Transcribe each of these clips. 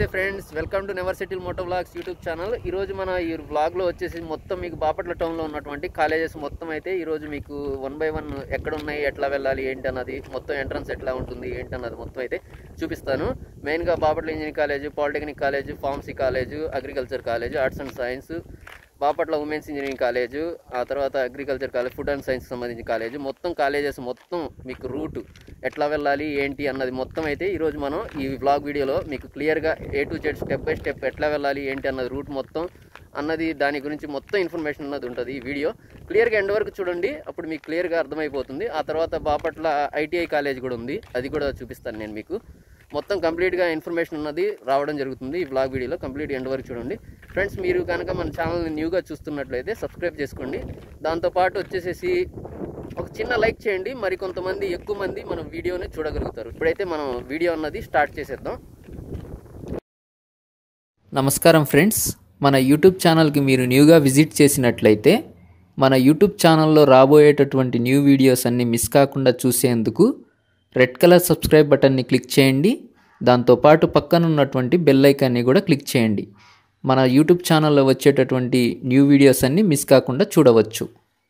నమస్తే friends welcome to never settle moto vlogs YouTube channel ఈ రోజు మన ఈ వ్లాగ్లో వచ్చేసి మొత్తం మీకు బాపట్ల టౌన్లో ఉన్నటువంటి కాలేజెస్ మొత్తం అయితే ఈ రోజు మీకు వన్ బై వన్ ఎక్కడ ఉన్నాయి ఎట్లా వెళ్ళాలి ఏంటి అన్నది మొత్తం ఎంట్రన్స్ ఎట్లా ఉంటుంది ఏంటి అన్నది మొత్తం అయితే చూపిస్తాను మెయిన్గా Bapatla engineering college polytechnic college pharmacy college agriculture college arts and science Bapatla women's engineering college ఆ తర్వాత agriculture college food and science సంబంధించిన కాలేజ్ మొత్తం కాలేజెస్ మొత్తం మీకు రూట్ ఎట్లా వెళ్ళాలి ఏంటి అన్నది మొత్తం అయితే ఈరోజు మనం ఈ వ్లాగ్ వీడియోలో మీకు క్లియర్గా A to Z step by step ఎట్లా వెళ్ళాలి ఏంటి అన్నది రూట్ మొత్తం అన్నది దాని గురించి మొత్తం ఇన్ఫర్మేషన్ అన్నది ఉంటుంది ఈ వీడియో క్లియర్గా ఎండ్ వరకు చూడండి అప్పుడు మీకు క్లియర్గా అర్థమైపోతుంది ఆ తర్వాత బాపట్ల ఐటీఐ కాలేజ్ కూడా ఉంది అది కూడా చూపిస్తాను నేను మీకు మొత్తం కంప్లీట్గా ఇన్ఫర్మేషన్ ఉన్నది రావడం జరుగుతుంది ఈ బ్లాగ్ వీడియోలో కంప్లీట్ ఎండ్ వరకు చూడండి ఫ్రెండ్స్ మీరు కనుక మన ఛానల్ని న్యూగా చూస్తున్నట్లయితే సబ్స్క్రైబ్ చేసుకోండి దాంతోపాటు వచ్చేసేసి ఒక చిన్న లైక్ చేయండి మరి కొంతమంది ఎక్కువ మంది మన వీడియోని చూడగలుగుతారు ఇప్పుడైతే మనం వీడియో అన్నది స్టార్ట్ చేసేద్దాం నమస్కారం ఫ్రెండ్స్ మన యూట్యూబ్ ఛానల్కి మీరు న్యూగా విజిట్ చేసినట్లయితే మన యూట్యూబ్ ఛానల్లో రాబోయేటటువంటి న్యూ వీడియోస్ అన్ని మిస్ కాకుండా చూసేందుకు రెడ్ కలర్ సబ్స్క్రైబ్ బటన్ని క్లిక్ చేయండి దాంతోపాటు పక్కన ఉన్నటువంటి బెల్ ఐకాన్ని కూడా క్లిక్ చేయండి మన యూట్యూబ్ ఛానల్లో వచ్చేటటువంటి న్యూ వీడియోస్ అన్ని మిస్ కాకుండా చూడవచ్చు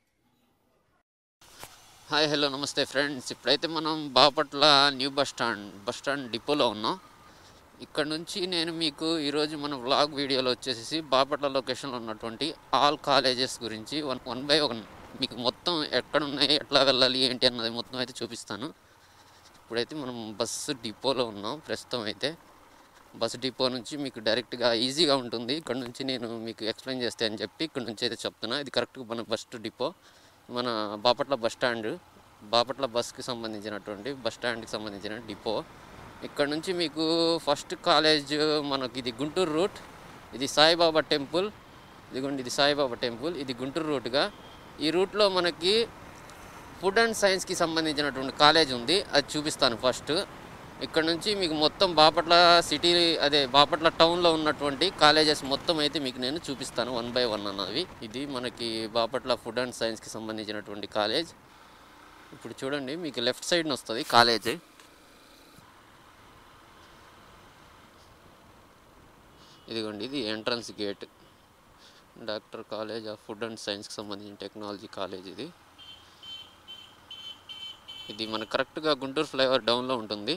హాయ్ హలో నమస్తే ఫ్రెండ్స్ ఇప్పుడైతే మనం Bapatla new bus stand bus stand డిపోలో ఉన్నాం ఇక్కడ నుంచి నేను మీకు ఈరోజు మన వ్లాగ్ వీడియోలో వచ్చేసి బాపట్ల లొకేషన్లో ఉన్నటువంటి ఆల్ కాలేజెస్ గురించి వన్ వన్ బై వన్ మీకు మొత్తం ఎక్కడ ఉన్నాయి ఎట్లా వెళ్ళాలి ఏంటి అన్నది మొత్తం అయితే చూపిస్తాను ఇప్పుడైతే మనం బస్సు డిపోలో ఉన్నాం ప్రస్తుతం అయితే బస్ డిపో నుంచి మీకు డైరెక్ట్గా ఈజీగా ఉంటుంది ఇక్కడ నుంచి నేను మీకు ఎక్స్ప్లెయిన్ చేస్తే అని చెప్పి ఇక్కడ నుంచి అయితే చెప్తున్నా ఇది కరెక్ట్గా మన బస్ డిపో మన బాపట్ల బస్ స్టాండ్ బాపట్ల బస్కి సంబంధించినటువంటి బస్ స్టాండ్కి సంబంధించిన డిపో ఇక్కడ నుంచి మీకు ఫస్ట్ కాలేజ్ మనకి ఇది గుంటూరు రూట్ ఇది సాయిబాబా టెంపుల్ ఇదిగోండి ఇది సాయిబాబా టెంపుల్ ఇది గుంటూరు రూట్గా ఈ రూట్లో మనకి ఫుడ్ అండ్ సైన్స్కి సంబంధించినటువంటి కాలేజ్ ఉంది అది చూపిస్తాను ఫస్ట్ ఇక్కడ నుంచి మీకు మొత్తం బాపట్ల సిటీ అదే బాపట్ల టౌన్లో ఉన్నటువంటి కాలేజెస్ మొత్తం అయితే మీకు నేను చూపిస్తాను వన్ బై వన్ అన్నవి ఇది మనకి బాపట్ల ఫుడ్ అండ్ సైన్స్కి సంబంధించినటువంటి కాలేజ్ ఇప్పుడు చూడండి మీకు లెఫ్ట్ సైడ్న వస్తుంది కాలేజ్ ఇదిగోండి ఇది entrance gate doctor college of food and సైన్స్కి సంబంధించిన టెక్నాలజీ కాలేజ్ ఇది ఇది మన కరెక్ట్గా గుంటూరు ఫ్లైఓవర్ డౌన్లో ఉంటుంది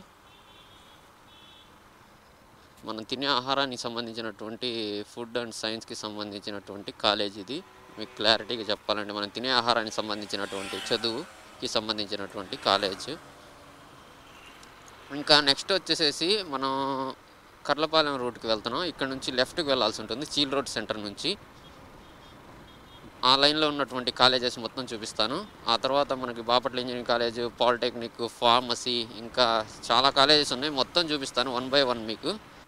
మనం తినే ఆహారానికి సంబంధించినటువంటి ఫుడ్ అండ్ సైన్స్కి సంబంధించినటువంటి కాలేజ్ ఇది మీకు క్లారిటీగా చెప్పాలంటే మనం తినే ఆహారానికి సంబంధించినటువంటి చదువుకి సంబంధించినటువంటి కాలేజ్ ఇంకా నెక్స్ట్ వచ్చేసేసి మనం కర్లపాలెం రూట్కి వెళ్తున్నాం ఇక్కడ నుంచి లెఫ్ట్కి వెళ్ళాల్సి ఉంటుంది చీల్ రోడ్ సెంటర్ నుంచి ఆ లైన్లో ఉన్నటువంటి కాలేజెస్ మొత్తం చూపిస్తాను ఆ తర్వాత మనకి Bapatla engineering college polytechnic pharmacy ఇంకా చాలా కాలేజెస్ ఉన్నాయి మొత్తం చూపిస్తాను వన్ బై వన్ మీకు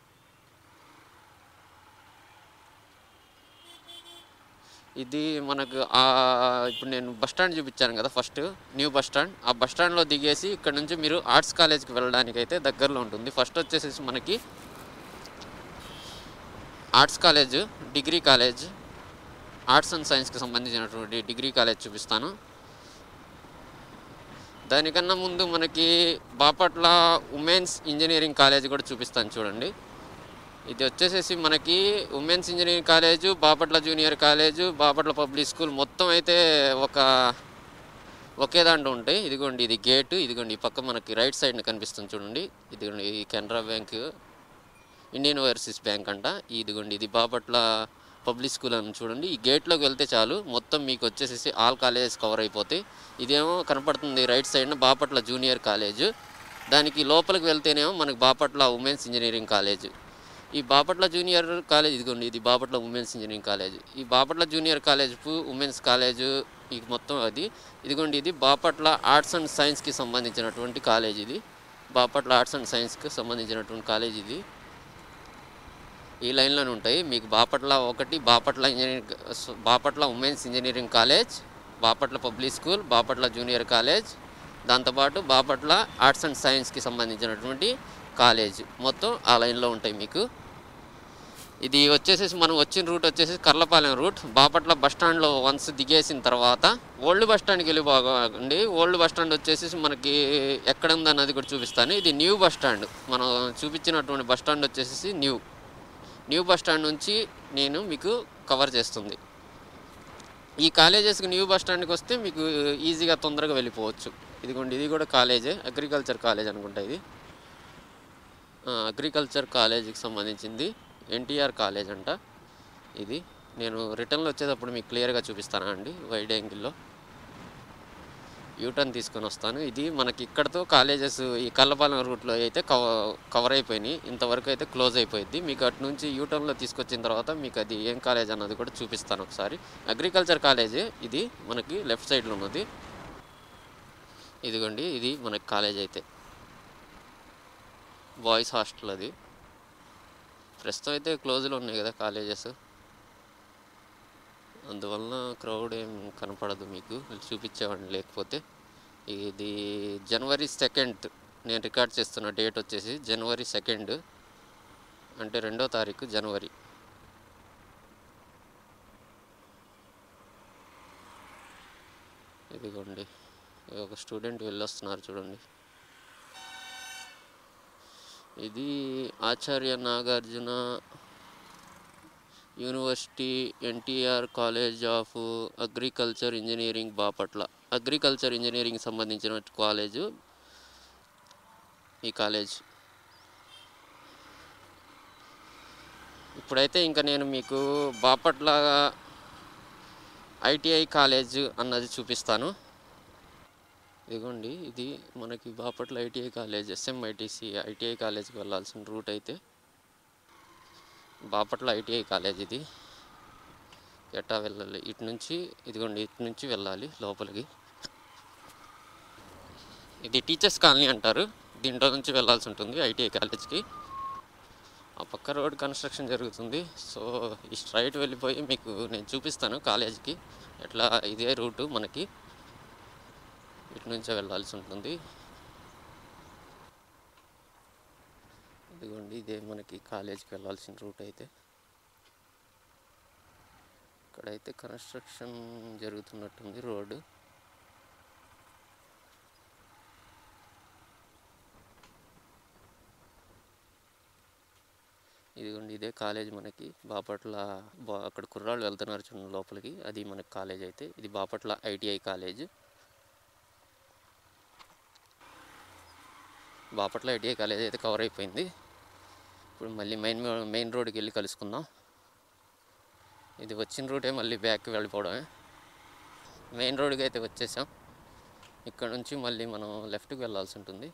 ఇది మనకు ఆ ఇప్పుడు నేను బస్ స్టాండ్ చూపించాను కదా ఫస్ట్ న్యూ బస్ స్టాండ్ ఆ బస్ స్టాండ్లో దిగేసి ఇక్కడ నుంచి మీరు ఆర్ట్స్ కాలేజ్కి వెళ్ళడానికి అయితే దగ్గరలో ఉంటుంది ఫస్ట్ వచ్చేసేసి మనకి arts college degree college arts and సైన్స్కి సంబంధించినటువంటి డిగ్రీ కాలేజ్ చూపిస్తాను దానికన్నా ముందు మనకి బాపట్ల ఉమెన్స్ ఇంజనీరింగ్ కాలేజ్ కూడా చూపిస్తాను చూడండి ఇది వచ్చేసేసి మనకి women's engineering college Bapatla junior college Bapatla public school మొత్తం అయితే ఒక ఒకే దాంట్లో ఉంటాయి ఇదిగోండి ఇది గేటు ఇదిగోండి ఈ పక్క మనకి రైట్ సైడ్న కనిపిస్తుంది చూడండి ఇదిగోండి ఈ కెనరా బ్యాంక్ ఇండియన్ ఓవర్సీస్ బ్యాంక్ అంట ఇదిగోండి ఇది బాపట్ల పబ్లిక్ స్కూల్ అని చూడండి ఈ గేట్లోకి వెళ్తే చాలు మొత్తం మీకు వచ్చేసేసి ఆల్ కాలేజెస్ కవర్ అయిపోతాయి ఇదేమో కనపడుతుంది రైట్ సైడ్న బాపట్ల జూనియర్ కాలేజ్ దానికి లోపలికి వెళ్తేనేమో మనకి బాపట్ల ఉమెన్స్ ఇంజనీరింగ్ కాలేజ్ ఈ బాపట్ల జూనియర్ కాలేజ్ ఇదిగోండి ఇది బాపట్ల ఉమెన్స్ ఇంజనీరింగ్ కాలేజ్ ఈ Bapatla junior college women's college ఈ మొత్తం అది ఇదిగోండి ఇది బాపట్ల ఆర్ట్స్ అండ్ సైన్స్కి సంబంధించినటువంటి కాలేజ్ ఇది బాపట్ల ఆర్ట్స్ అండ్ సైన్స్కి సంబంధించినటువంటి కాలేజ్ ఇది ఈ లైన్లోనే ఉంటాయి మీకు బాపట్ల ఒకటి Bapatla engineering Bapatla women's engineering college Bapatla public school Bapatla junior college దాంతోపాటు బాపట్ల ఆర్ట్స్ అండ్ సైన్స్కి సంబంధించినటువంటి కాలేజ్ మొత్తం ఆ లైన్లో ఉంటాయి మీకు ఇది వచ్చేసేసి మనం వచ్చిన రూట్ వచ్చేసి కర్లపాలెం రూట్ బాపట్ల బస్ స్టాండ్లో వన్స్ దిగేసిన తర్వాత ఓల్డ్ బస్ స్టాండ్కి వెళ్ళి బాగండి ఓల్డ్ బస్ స్టాండ్ వచ్చేసి మనకి ఎక్కడ ఉందన్నది కూడా చూపిస్తాను ఇది న్యూ బస్ స్టాండ్ మనం చూపించినటువంటి బస్ స్టాండ్ వచ్చేసి న్యూ న్యూ బస్ స్టాండ్ నుంచి నేను మీకు కవర్ చేస్తుంది ఈ కాలేజెస్కి న్యూ బస్ స్టాండ్కి వస్తే మీకు ఈజీగా తొందరగా వెళ్ళిపోవచ్చు ఇదిగోండి ఇది కూడా కాలేజే అగ్రికల్చర్ కాలేజ్ అనుకుంటా ఇది ఆ, అగ్రికల్చర్ కాలేజీకి సంబంధించింది ఎన్టీఆర్ కాలేజ్ అంట ఇది నేను రిటర్న్లో వచ్చేటప్పుడు మీకు క్లియర్గా చూపిస్తానా అండి వైడ్ యాంగిల్లో యూటర్న్ తీసుకొని వస్తాను ఇది మనకి ఇక్కడతో కాలేజెస్ ఈ కల్లపాలెం రూట్లో అయితే కవ కవర్ అయిపోయినాయి ఇంతవరకు అయితే క్లోజ్ అయిపోయింది మీకు అటు నుంచి యూటర్న్లో తీసుకొచ్చిన తర్వాత మీకు అది ఏం కాలేజ్ అన్నది కూడా చూపిస్తాను ఒకసారి అగ్రికల్చర్ కాలేజే ఇది మనకి లెఫ్ట్ సైడ్లో ఉన్నది ఇదిగోండి ఇది మనకి కాలేజ్ అయితే బాయ్స్ హాస్టల్ అది ప్రస్తుతం అయితే క్లోజ్లో ఉన్నాయి కదా కాలేజెస్ అందువలన క్రౌడ్ ఏం కనపడదు మీకు చూపించేవాడిని లేకపోతే ఇది జనవరి సెకండ్ నేను రికార్డ్ చేస్తున్న డేట్ వచ్చేసి జనవరి సెకండ్ అంటే రెండో తారీఖు జనవరి ఇదిగోండి ఒక స్టూడెంట్ వెళ్ళొస్తున్నారు చూడండి ఇది Acharya Nagarjuna university NTR college of agriculture engineering Bapatla agriculture engineering సంబంధించిన కాలేజు ఈ కాలేజ్ ఇప్పుడైతే ఇంకా నేను మీకు బాపట్ల ఐటీఐ కాలేజ్ అన్నది చూపిస్తాను ఇదిగోండి ఇది మనకి Bapatla ITI college SMITC ITI కాలేజ్కి వెళ్ళాల్సిన రూట్ అయితే బాపట్ల ఐటీఐ కాలేజ్ ఇది ఎట్టా వెళ్ళాలి ఇటు నుంచి ఇదిగోండి ఇటు నుంచి వెళ్ళాలి లోపలికి ఇది టీచర్స్ కాలనీ అంటారు దీంట్లో నుంచి వెళ్ళాల్సి ఉంటుంది ఐటీఐ కాలేజ్కి ఆ పక్క రోడ్ కన్స్ట్రక్షన్ జరుగుతుంది సో ఈ స్ట్రైట్ వెళ్ళిపోయి మీకు నేను చూపిస్తాను కాలేజ్కి ఎట్లా ఇదే రూటు మనకి ఇటు నుంచే వెళ్ళాల్సి ఉంటుంది ఇదిగోండి ఇదే మనకి కాలేజ్కి వెళ్ళాల్సిన రూట్ అయితే ఇక్కడైతే కన్స్ట్రక్షన్ జరుగుతున్నట్టుంది రోడ్డు ఇదిగోండి ఇదే కాలేజ్ మనకి బాపట్ల బా అక్కడ కుర్రాళ్ళు వెళ్తున్నారు చూడండి లోపలికి అది మనకి కాలేజ్ అయితే ఇది Bapatla ITI college Bapatla ITI college అయితే కవర్ అయిపోయింది ఇప్పుడు మళ్ళీ మెయిన్ మెయిన్ రోడ్కి వెళ్ళి కలుసుకుందాం ఇది వచ్చిన రూటే మళ్ళీ బ్యాక్కి వెళ్ళిపోవడమే మెయిన్ రోడ్కి అయితే వచ్చేసాం ఇక్కడ నుంచి మళ్ళీ మనం లెఫ్ట్కి వెళ్ళాల్సి ఉంటుంది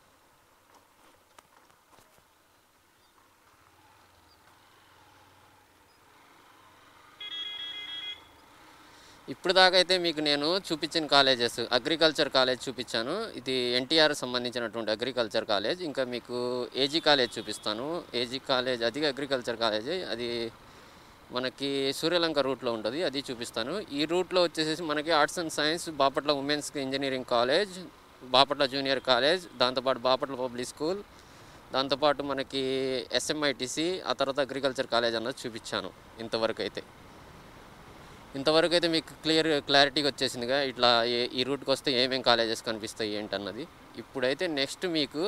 ఇప్పుడు దాకా అయితే మీకు నేను చూపించిన కాలేజెస్ అగ్రికల్చర్ కాలేజ్ చూపించాను ఇది ఎన్టీఆర్ సంబంధించినటువంటి అగ్రికల్చర్ కాలేజ్ ఇంకా మీకు ఏజీ కాలేజ్ చూపిస్తాను ఏజీ కాలేజ్ అది అగ్రికల్చర్ కాలేజ్ అది మనకి సూర్యలంక రూట్లో ఉంటుంది అది చూపిస్తాను ఈ రూట్లో వచ్చేసి మనకి arts and science Bapatla women's engineering college Bapatla junior college దాంతోపాటు బాపట్ల పబ్లిక్ స్కూల్ దాంతోపాటు మనకి ఎస్ఎంఐటిసి ఆ తర్వాత అగ్రికల్చర్ కాలేజ్ అన్నది చూపించాను ఇంతవరకు అయితే ఇంతవరకు అయితే మీకు క్లియర్ క్లారిటీగా వచ్చేసిందిగా ఇట్లా ఏ- ఈ రూట్కి వస్తే ఏమేం కాలేజెస్ కనిపిస్తాయి ఏంటన్నది ఇప్పుడైతే నెక్స్ట్ మీకు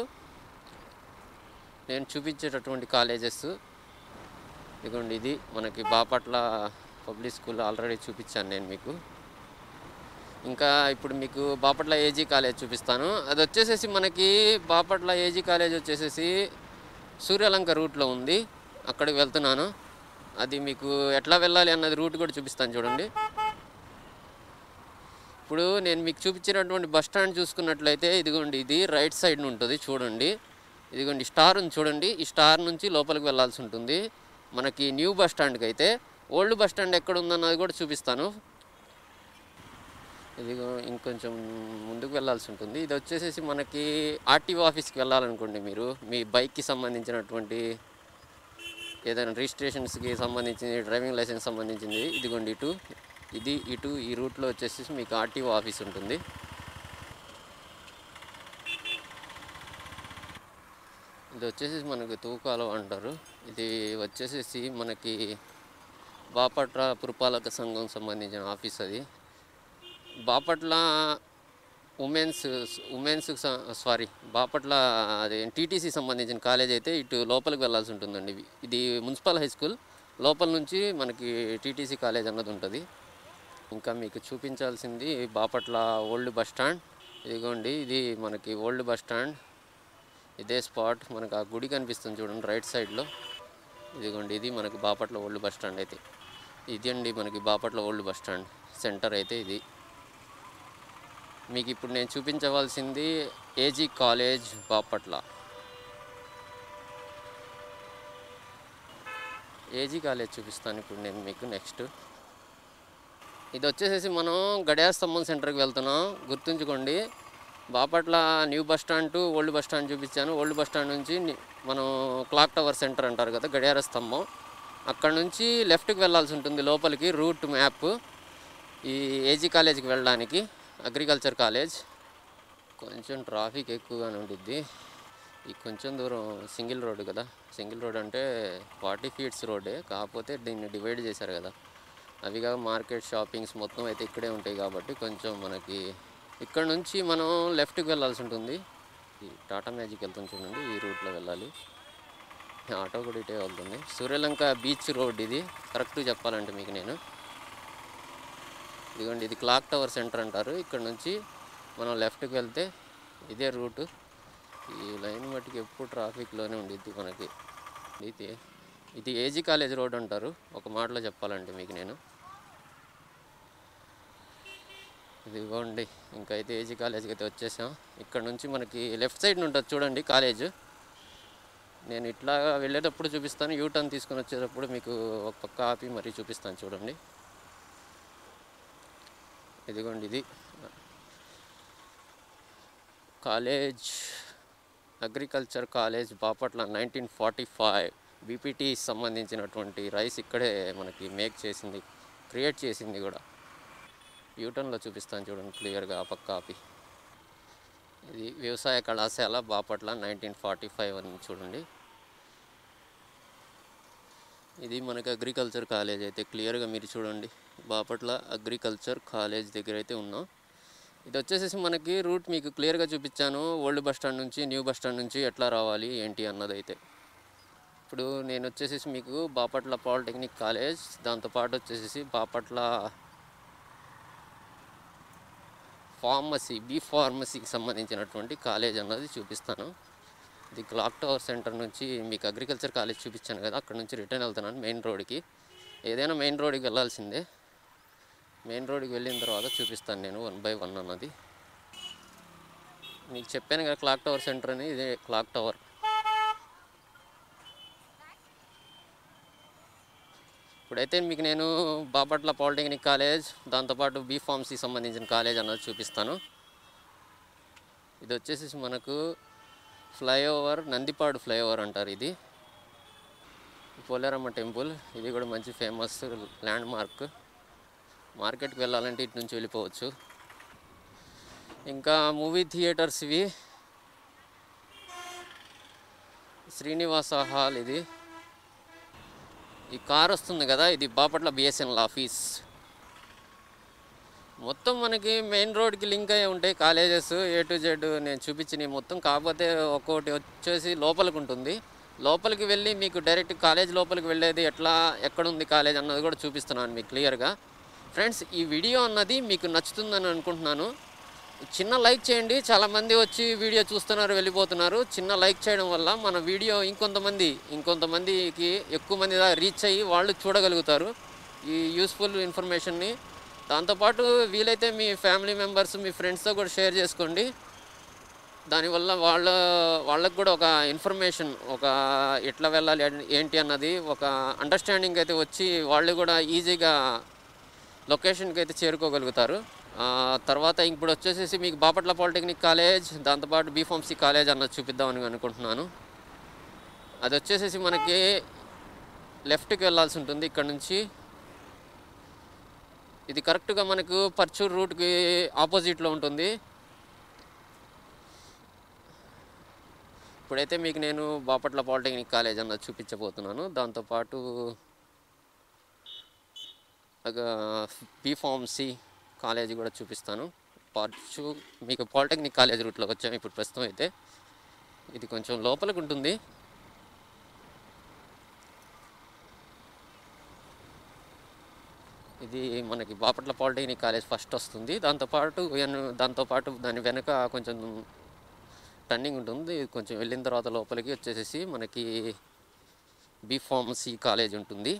నేను చూపించేటటువంటి కాలేజెస్ ఇదిగోండి ఇది మనకి బాపట్ల పబ్లిక్ స్కూల్ ఆల్రెడీ చూపించాను నేను మీకు ఇంకా ఇప్పుడు మీకు బాపట్ల ఏజీ కాలేజ్ చూపిస్తాను అది వచ్చేసేసి మనకి బాపట్ల ఏజీ కాలేజ్ వచ్చేసేసి సూర్యలంక రూట్లో ఉంది అక్కడికి వెళ్తున్నాను అది మీకు ఎట్లా వెళ్ళాలి అన్నది రూట్ కూడా చూపిస్తాను చూడండి ఇప్పుడు నేను మీకు చూపించినటువంటి బస్ స్టాండ్ చూసుకున్నట్లయితే ఇదిగోండి ఇది రైట్ సైడ్ ఉంటుంది చూడండి ఇదిగోండి స్టార్ ఉంది చూడండి ఈ స్టార్ నుంచి లోపలికి వెళ్ళాల్సి ఉంటుంది మనకి న్యూ బస్ స్టాండ్కి అయితే ఓల్డ్ బస్ స్టాండ్ ఎక్కడ ఉందన్నది కూడా చూపిస్తాను ఇదిగో ఇంకొంచెం ముందుకు వెళ్ళాల్సి ఉంటుంది ఇది వచ్చేసేసి మనకి ఆర్టీఓ ఆఫీస్కి వెళ్ళాలనుకోండి మీరు మీ బైక్కి సంబంధించినటువంటి ఏదైనా రిజిస్ట్రేషన్స్కి సంబంధించింది డ్రైవింగ్ లైసెన్స్ సంబంధించింది ఇదిగోండి ఇటు ఇది ఇటు ఈ రూట్లో వచ్చేసి మీకు ఆర్టీఓ ఆఫీస్ ఉంటుంది ఇది వచ్చేసి మనకి తూకాలు అంటారు ఇది వచ్చేసేసి మనకి బాపట్ల పురపాలక సంఘం సంబంధించిన ఆఫీస్ అది Bapatla women's women's sorry Bapatla అది టీటీసీ సంబంధించిన కాలేజ్ అయితే ఇటు లోపలికి వెళ్ళాల్సి ఉంటుందండి ఇది- ఇది మున్సిపల్ హై స్కూల్ లోపల నుంచి మనకి టీటీసీ కాలేజ్ అన్నది ఉంటుంది ఇంకా మీకు చూపించాల్సింది బాపట్ల ఓల్డ్ బస్ స్టాండ్ ఇదిగోండి ఇది మనకి ఓల్డ్ బస్ స్టాండ్ ఇదే స్పాట్ మనకు ఆ గుడి కనిపిస్తుంది చూడండి రైట్ సైడ్లో ఇదిగోండి ఇది మనకి బాపట్ల ఓల్డ్ బస్ స్టాండ్ అయితే ఇది అండి మనకి Bapatla old bus stand centre అయితే ఇది మీకు ఇప్పుడు నేను చూపించవలసింది AG college Bapatla AG college చూపిస్తాను ఇప్పుడు నేను మీకు నెక్స్ట్ ఇది వచ్చేసేసి మనం గడియార స్తంభం సెంటర్కి వెళ్తున్నాం గుర్తుంచుకోండి Bapatla new bus stand to old bus stand చూపించాను ఓల్డ్ బస్ స్టాండ్ నుంచి ని- మనం క్లాక్ టవర్ సెంటర్ అంటారు కదా గడియార స్తంభం అక్కడ నుంచి లెఫ్ట్కి వెళ్ళాల్సి ఉంటుంది లోపలికి రూట్ మ్యాప్ ఈ ఏజీ కాలేజ్కి వెళ్ళడానికి అగ్రికల్చర్ కాలేజ్ కొంచెం ట్రాఫిక్ ఎక్కువగానే ఉండిద్ది ఈ కొంచెం దూరం సింగిల్ రోడ్ కదా సింగిల్ రోడ్ అంటే ఫార్టీ ఫీట్స్ రోడ్డే కాకపోతే దీన్ని డివైడ్ చేశారు కదా అవిగా మార్కెట్ షాపింగ్స్ మొత్తం అయితే ఇక్కడే ఉంటాయి కాబట్టి కొంచెం మనకి ఇక్కడ నుంచి మనం లెఫ్ట్కి వెళ్ళాల్సి ఉంటుంది ఈ టాటా మ్యాజిక్ వెళ్తుంది చూడండి ఈ రూట్లో వెళ్ళాలి ఆటో కూడా ఇటే వెళ్తుంది సూర్యలంక బీచ్ రోడ్ ఇది కరెక్ట్ చెప్పాలంటే మీకు నేను ఇదిగోండి ఇది క్లాక్ టవర్ సెంటర్ అంటారు ఇక్కడ నుంచి మనం లెఫ్ట్కి వెళ్తే ఇదే రూటు ఈ లైన్ మట్టుకు ఎప్పుడు ట్రాఫిక్లోనే ఉండిద్ది మనకి ఇది ఇది ఏజీ కాలేజ్ రోడ్ అంటారు ఒక మాటలో చెప్పాలంటే మీకు నేను ఇదిగోండి ఇంకైతే ఏజీ కాలేజ్కి అయితే వచ్చేసాం ఇక్కడ నుంచి మనకి లెఫ్ట్ సైడ్ ఉంటుంది చూడండి కాలేజ్ నేను ఇట్లా వెళ్ళేటప్పుడు చూపిస్తాను యూ టర్న్ తీసుకొని వచ్చేటప్పుడు మీకు ఒక పక్క ఆపి మరీ చూపిస్తాను చూడండి ఇదిగోండి ఇది college agriculture college Bapatla nineteen forty five BPT సంబంధించినటువంటి రైస్ ఇక్కడే మనకి మేక్ చేసింది క్రియేట్ చేసింది కూడా యూటర్న్లో చూపిస్తాను చూడండి క్లియర్గా ఆ పక్క ఆపి ఇది వ్యవసాయ కళాశాల బాపట్ల నైన్టీన్ ఫార్టీ ఫైవ్ అని చూడండి ఇది మనకి అగ్రికల్చర్ కాలేజ్ అయితే క్లియర్గా మీరు చూడండి బాపట్ల అగ్రికల్చర్ కాలేజ్ దగ్గర అయితే ఉన్నాం ఇది వచ్చేసేసి మనకి రూట్ మీకు క్లియర్గా చూపించాను ఓల్డ్ బస్ స్టాండ్ నుంచి న్యూ బస్ స్టాండ్ నుంచి ఎట్లా రావాలి ఏంటి అన్నది అయితే ఇప్పుడు నేను వచ్చేసేసి మీకు బాపట్ల పాలిటెక్నిక్ కాలేజ్ దాంతోపాటు వచ్చేసేసి బాపట్ల ఫార్మసీ బీ ఫార్మసీకి సంబంధించినటువంటి కాలేజ్ అన్నది చూపిస్తాను ఇది క్లాక్ టవర్ సెంటర్ నుంచి మీకు అగ్రికల్చర్ కాలేజ్ చూపించాను కదా అక్కడ నుంచి రిటర్న్ వెళ్తున్నాను మెయిన్ రోడ్కి ఏదైనా మెయిన్ రోడ్కి వెళ్ళాల్సిందే మెయిన్ రోడ్కి వెళ్ళిన తర్వాత చూపిస్తాను నేను వన్ బై వన్ అన్నది మీకు చెప్పాను కదా క్లాక్ టవర్ సెంటర్ అని ఇదే క్లాక్ టవర్ ఇప్పుడైతే మీకు నేను బాపట్ల పాలిటెక్నిక్ కాలేజ్ దాంతోపాటు బీ ఫార్మసీ సంబంధించిన కాలేజ్ అన్నది చూపిస్తాను ఇది వచ్చేసి మనకు ఫ్లైఓవర్ నందిపాడు ఫ్లైఓవర్ అంటారు ఇది పోలేరమ్మ టెంపుల్ ఇది కూడా మంచి ఫేమస్ ల్యాండ్ మార్క్ మార్కెట్కి వెళ్ళాలంటే ఇటు నుంచి వెళ్ళిపోవచ్చు ఇంకా మూవీ థియేటర్స్ ఇవి శ్రీనివాస హాల్ ఇది ఈ కార్ వస్తుంది కదా ఇది బాపట్ల బిఎస్ఎన్ఎల్ ఆఫీస్ మొత్తం మనకి మెయిన్ రోడ్కి లింక్ అయ్యి ఉంటాయి కాలేజెస్ ఏ టు జెడ్ నేను చూపించినవి మొత్తం కాకపోతే ఒక్కొక్కటి వచ్చేసి లోపలికి ఉంటుంది లోపలికి వెళ్ళి మీకు డైరెక్ట్ కాలేజ్ లోపలికి వెళ్ళేది ఎట్లా ఎక్కడ ఉంది కాలేజ్ అన్నది కూడా చూపిస్తున్నాను మీకు క్లియర్గా ఫ్రెండ్స్ ఈ వీడియో అన్నది మీకు నచ్చుతుందని అనుకుంటున్నాను చిన్న లైక్ చేయండి చాలామంది వచ్చి వీడియో చూస్తున్నారు వెళ్ళిపోతున్నారు చిన్న లైక్ చేయడం వల్ల మన వీడియో ఇంకొంతమంది ఇంకొంతమందికి ఎక్కువ మంది దాకా రీచ్ అయ్యి వాళ్ళు చూడగలుగుతారు ఈ యూస్ఫుల్ ఇన్ఫర్మేషన్ని దాంతోపాటు వీలైతే మీ ఫ్యామిలీ మెంబర్స్ మీ ఫ్రెండ్స్తో కూడా షేర్ చేసుకోండి దానివల్ల వాళ్ళ వాళ్ళకు కూడా ఒక ఇన్ఫర్మేషన్ ఒక ఎట్లా వెళ్ళాలి అన్- ఏంటి అన్నది ఒక అండర్స్టాండింగ్ అయితే వచ్చి వాళ్ళు కూడా ఈజీగా లొకేషన్కి అయితే చేరుకోగలుగుతారు ఆ, తర్వాత ఇప్పుడు వచ్చేసేసి మీకు బాపట్ల పాలిటెక్నిక్ కాలేజ్ దాంతోపాటు బీఫార్మసీ కాలేజ్ అన్నది చూపిద్దామని అనుకుంటున్నాను అది వచ్చేసేసి మనకి లెఫ్ట్కి వెళ్ళాల్సి ఉంటుంది ఇక్కడ నుంచి ఇది కరెక్ట్గా మనకు పర్చూర్ రూట్కి ఆపోజిట్లో ఉంటుంది ఇప్పుడైతే మీకు నేను బాపట్ల పాలిటెక్నిక్ కాలేజ్ అన్నది చూపించబోతున్నాను దాంతోపాటు బీఫార్మసీ కాలేజ్ కూడా చూపిస్తాను పర్చు మీకు పాలిటెక్నిక్ కాలేజ్ రూట్లోకి వచ్చాము ఇప్పుడు ప్రస్తుతం అయితే ఇది కొంచెం లోపలికి ఉంటుంది ఇది మనకి బాపట్ల పాలిటెక్నిక్ కాలేజ్ ఫస్ట్ వస్తుంది దాంతోపాటు ఎన్- దాంతోపాటు దాని వెనక కొంచెం టర్నింగ్ ఉంటుంది కొంచెం వెళ్ళిన తర్వాత లోపలికి వచ్చేసేసి మనకి బీ ఫార్మసీ కాలేజ్ ఉంటుంది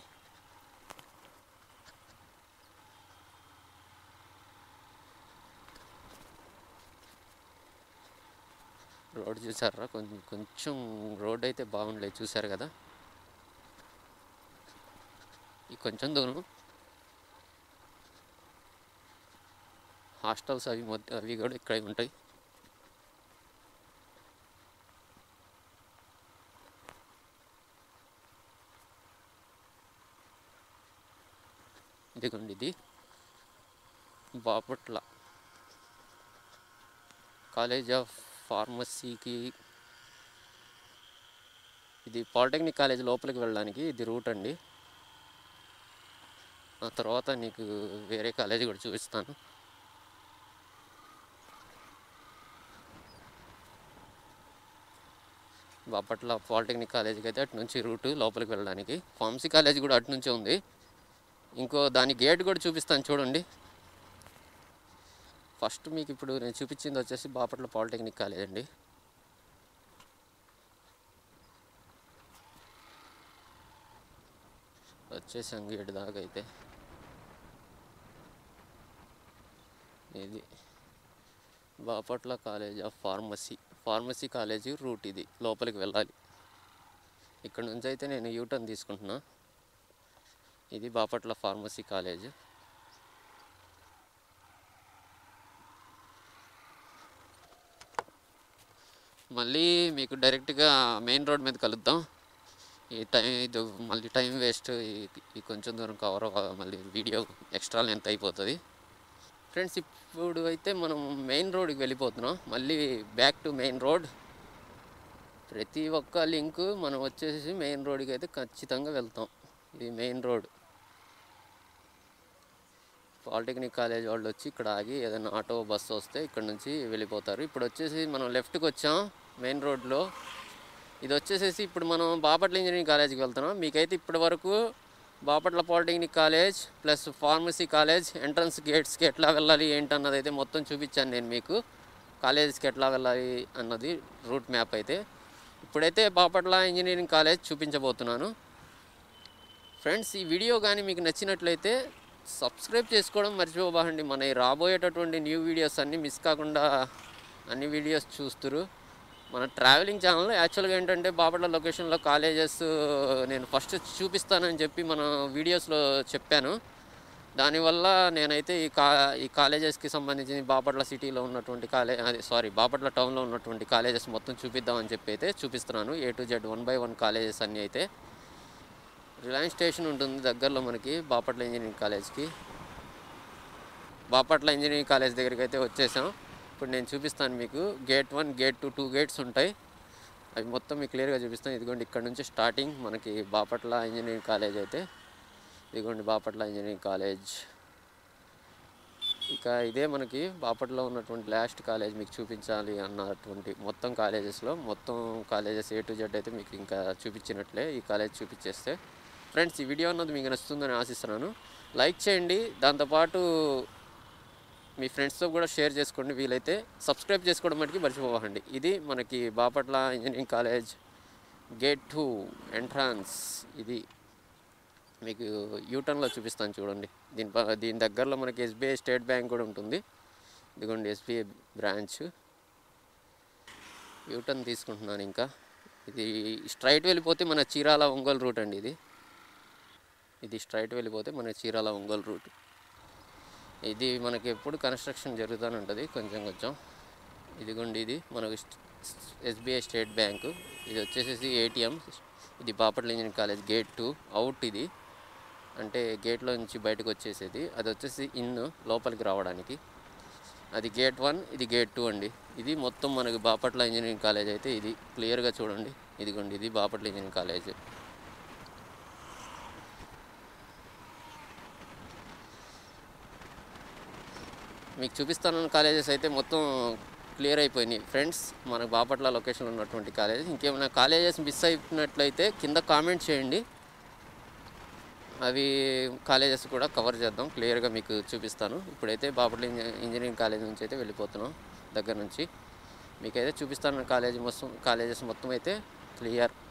రోడ్ చూసారా కొంచెం కొంచెం రోడ్ అయితే బాగుండలేదు చూసారు కదా ఈ కొంచెం దూరం హాస్టల్స్ అవి మొత్తం అవి కూడా ఇక్కడే ఉంటాయి ఇదిగోండి ఇది బాపట్ల కాలేజ్ ఆఫ్ ఫార్మసీకి ఇది పాలిటెక్నిక్ కాలేజ్ లోపలికి వెళ్ళడానికి ఇది రూట్ అండి ఆ తర్వాత నీకు వేరే కాలేజీ కూడా చూపిస్తాను బాపట్ల పాలిటెక్నిక్ కాలేజీకి అయితే అటు నుంచి రూట్ లోపలికి వెళ్ళడానికి ఫార్మసీ కాలేజ్ కూడా అటు నుంచే ఉంది ఇంకో దాని గేట్ కూడా చూపిస్తాను చూడండి ఫస్ట్ మీకు ఇప్పుడు నేను చూపించింది వచ్చేసి బాపట్ల పాలిటెక్నిక్ కాలేజ్ అండి వచ్చేసాం గేట్ దాకా అయితే ఇది Bapatla college of pharmacy pharmacy college route ఇది లోపలికి వెళ్ళాలి ఇక్కడ నుంచి అయితే నేను యూటర్న్ తీసుకుంటున్నా ఇది బాపట్ల ఫార్మసీ కాలేజ్ మళ్ళీ మీకు డైరెక్ట్గా మెయిన్ రోడ్ మీద కలుద్దాం ఈ టైం ఇది మళ్ళీ టైం వేస్ట్ ఈ కొంచెం దూరం కవర్ మళ్ళీ వీడియో ఎక్స్ట్రా లెంత్ అయిపోతుంది ఫ్రెండ్స్ ఇప్పుడు అయితే మనం మెయిన్ రోడ్కి వెళ్ళిపోతున్నాం మళ్ళీ బ్యాక్ టు మెయిన్ రోడ్ ప్రతి ఒక్క లింక్ మనం వచ్చేసి మెయిన్ రోడ్కి అయితే ఖచ్చితంగా వెళ్తాం ఇది మెయిన్ రోడ్ పాలిటెక్నిక్ కాలేజ్ వాళ్ళు వచ్చి ఇక్కడ ఆగి ఏదైనా ఆటో బస్సు వస్తే ఇక్కడ నుంచి వెళ్ళిపోతారు ఇప్పుడు వచ్చేసి మనం లెఫ్ట్కి వచ్చాం మెయిన్ రోడ్లో ఇది వచ్చేసేసి ఇప్పుడు మనం బాపట్ల ఇంజనీరింగ్ కాలేజీకి వెళ్తున్నాం మీకైతే ఇప్పటి వరకు Bapatla polytechnic college plus pharmacy college entrance గేట్స్కి ఎట్లా వెళ్ళాలి ఏంటన్నది అయితే మొత్తం చూపించాను నేను మీకు కాలేజెస్కి ఎట్లా వెళ్ళాలి అన్నది రూట్ మ్యాప్ అయితే ఇప్పుడైతే బాపట్ల ఇంజనీరింగ్ కాలేజ్ చూపించబోతున్నాను ఫ్రెండ్స్ ఈ వీడియో కానీ మీకు నచ్చినట్లయితే సబ్స్క్రైబ్ చేసుకోవడం మర్చిపోబాకండి మన ఈ రాబోయేటటువంటి న్యూ వీడియోస్ అన్నీ మిస్ కాకుండా అన్ని వీడియోస్ చూస్తురు మన ట్రావెలింగ్ ఛానల్లో యాక్చువల్గా ఏంటంటే బాపట్ల లొకేషన్లో కాలేజెస్ నేను ఫస్ట్ చూపిస్తానని చెప్పి మన వీడియోస్లో చెప్పాను దానివల్ల నేనైతే ఈ కా ఈ కాలేజెస్కి సంబంధించి బాపట్ల సిటీలో ఉన్నటువంటి కాలేజ్ అదే సారీ బాపట్ల టౌన్లో ఉన్నటువంటి కాలేజెస్ మొత్తం చూపిద్దామని చెప్పి అయితే చూపిస్తున్నాను A to Z one by one colleges అన్నీ అయితే రిలయన్స్ స్టేషన్ ఉంటుంది దగ్గరలో మనకి బాపట్ల ఇంజనీరింగ్ కాలేజ్కి బాపట్ల ఇంజనీరింగ్ కాలేజ్ దగ్గరికి అయితే వచ్చేసాం ఇప్పుడు నేను చూపిస్తాను మీకు gate one gate two two gates ఉంటాయి అవి మొత్తం మీకు క్లియర్గా చూపిస్తాను ఇదిగోండి ఇక్కడ నుంచి స్టార్టింగ్ మనకి బాపట్ల ఇంజనీరింగ్ కాలేజ్ అయితే ఇదిగోండి బాపట్ల ఇంజనీరింగ్ కాలేజ్ ఇక ఇదే మనకి బాపట్లలో ఉన్నటువంటి లాస్ట్ కాలేజ్ మీకు చూపించాలి అన్నటువంటి మొత్తం కాలేజెస్లో మొత్తం కాలేజెస్ ఏ టు జెడ్ అయితే మీకు ఇంకా చూపించినట్లే ఈ కాలేజ్ చూపించేస్తే ఫ్రెండ్స్ ఈ వీడియో అన్నది మీకు నచ్చుతుందని ఆశిస్తున్నాను లైక్ చేయండి దాంతోపాటు మీ ఫ్రెండ్స్తో కూడా షేర్ చేసుకోండి వీలైతే సబ్స్క్రైబ్ చేసుకోవడం మటుకి మర్చిపోకండి ఇది మనకి Bapatla engineering college gate two entrance ఇది మీకు యూటర్న్లో చూపిస్తాను చూడండి దీని ప- దీని దగ్గరలో మనకి ఎస్బీఐ స్టేట్ బ్యాంక్ కూడా ఉంటుంది ఇదిగోండి ఎస్బీఐ బ్రాంచ్ యూటర్న్ తీసుకుంటున్నాను ఇంకా ఇది స్ట్రైట్ వెళ్ళిపోతే మన చీరాల ఒంగోలు రూట్ అండి ఇది ఇది స్ట్రైట్ వెళ్ళిపోతే మన చీరాల ఒంగోలు రూట్ ఇది మనకి ఎప్పుడు కన్స్ట్రక్షన్ జరుగుతూనే ఉంటుంది కొంచెం కొంచెం ఇదిగోండి ఇది మనకు ఎస్బీఐ స్టేట్ బ్యాంకు ఇది వచ్చేసేసి ఏటీఎం ఇది Bapatla engineering college gate two out ఇది అంటే గేట్లో నుంచి బయటకు వచ్చేసేది అది వచ్చేసి ఇన్ లోపలికి రావడానికి అది గేట్ వన్ ఇది గేట్ టూ అండి ఇది మొత్తం మనకి బాపట్ల ఇంజనీరింగ్ కాలేజ్ అయితే ఇది క్లియర్గా చూడండి ఇదిగోండి ఇది బాపట్ల ఇంజనీరింగ్ కాలేజ్ మీకు చూపిస్తానన్న కాలేజెస్ అయితే మొత్తం క్లియర్ అయిపోయినాయి ఫ్రెండ్స్ మనకు బాపట్ల లొకేషన్లో ఉన్నటువంటి కాలేజెస్ ఇంకేమైనా కాలేజెస్ మిస్ అయినట్లయితే కింద కామెంట్ చేయండి అవి కాలేజెస్ కూడా కవర్ చేద్దాం క్లియర్గా మీకు చూపిస్తాను ఇప్పుడైతే బాపట్ల ఇంజ ఇంజనీరింగ్ కాలేజ్ నుంచి అయితే వెళ్ళిపోతున్నాం దగ్గర నుంచి మీకైతే చూపిస్తాను కాలేజ్ మొత్తం కాలేజెస్ మొత్తం అయితే క్లియర్